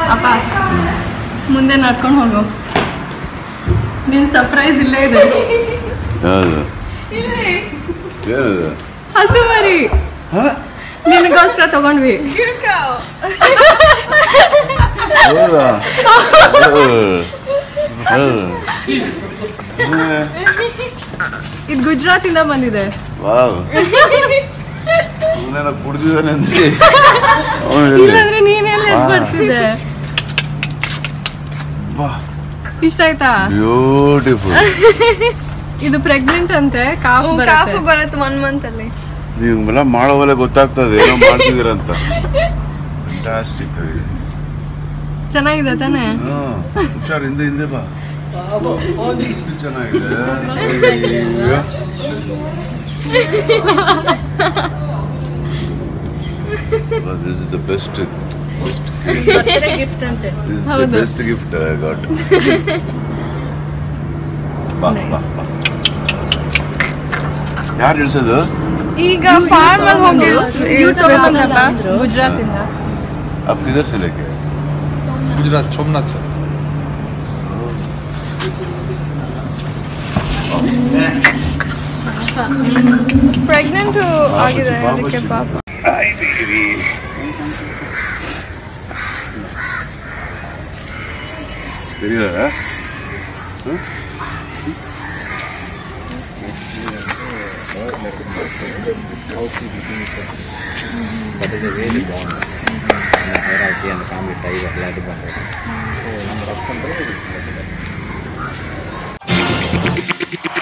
ಅಪ್ಪ ಮುಂದೆ ನಡ್ಕೊಂಡು ಹೋಗು ನಿನ್ ಸರ್ಪ್ರೈಸ್ ಇಲ್ಲೇ ಇದೆ ಯಾವುದು ಇಲ್ಲೇ ಏನದು ಹಸು ಮರಿ ಹಾಂ ನಿನಗೋಸ್ಕರ ತಗೊಂಡ್ವಿ ಹೌದಾ ಇದು ಗುಜರಾತಿಂದ ಬಂದಿದೆ ವಾವ್ ಅವನೇನ ಕುಡ್ದಿದ್ದಾನೆ ಅಂದ್ರೆ ಅವ್ನು ಎಲ್ಲಿ? ಇಲ್ಲಾಂದ್ರೆ ನೀನೆಲ್ಲ ಎದ್ದು ಬರ್ತಿದ್ದೆ ವಾ ಇಷ್ಟ ಆಯ್ತಾ ಬ್ಯೂಟಿಫುಲ್ ಇದು ಪ್ರೆಗ್ನೆಂಟ್ ಅಂತೆ ಕಾಫ್ ಕಾಫು ಬರುತ್ತೆ ಬರುತ್ತೆ ಒನ್ ಮಂತ್ ಅಲ್ಲಿ ನೀವೆಲ್ಲ ಮಾಡೋವಲ್ಲ ಗೊತ್ತಾಗ್ತದೆ ಏನೋ ಮಾಡ್ತಿದ್ದೀರಂತ ಫ್ಯಾಂಟಾಸ್ಟಿಕ್ ಆಗಿದೆ ಚೆನ್ನಾಗಿದೆ ತಾನೆ ಹಾ ಹುಷಾರ್ ಹಿಂದೆ ಹಿಂದೆ ಬಾ ಎಷ್ಟು ಚೆನ್ನಾಗಿದೆ ಅಯ್ಯೋ. Wow, this is the best best gift ಅಂತೆ this is the ಹೌದು. best gift I got. ಬಾ ಬಾ ಬಾ ಯಾರು ಇಳಿಸೋದು ಈಗ ಫಾರ್ಮ್ ಅಲ್ಲಿ ಹೋಗಿ ಇವ್ರು ತಗೊಂಬಂದ್ರಪ್ಪ, ಗುಜರಾತಿಂದ आप किधर से लेके आए? गुजरात सोमनाथ से ಪ್ರೆಗ್ನೆಂಟ್ ಆಗಿದೆ ಪಾಪ ಅದಕ್ಕೆ ಚಿಕ್ಕ. ಪಾಪ Hi, baby. தெரியல That is a really bond. And hierarchy and family ties ಎಲ್ಲ ಇದು ಬಂದಿದೆ ಸೊ ನಮ್ಮ ರಫ್ ಕಂಟ್ರಿ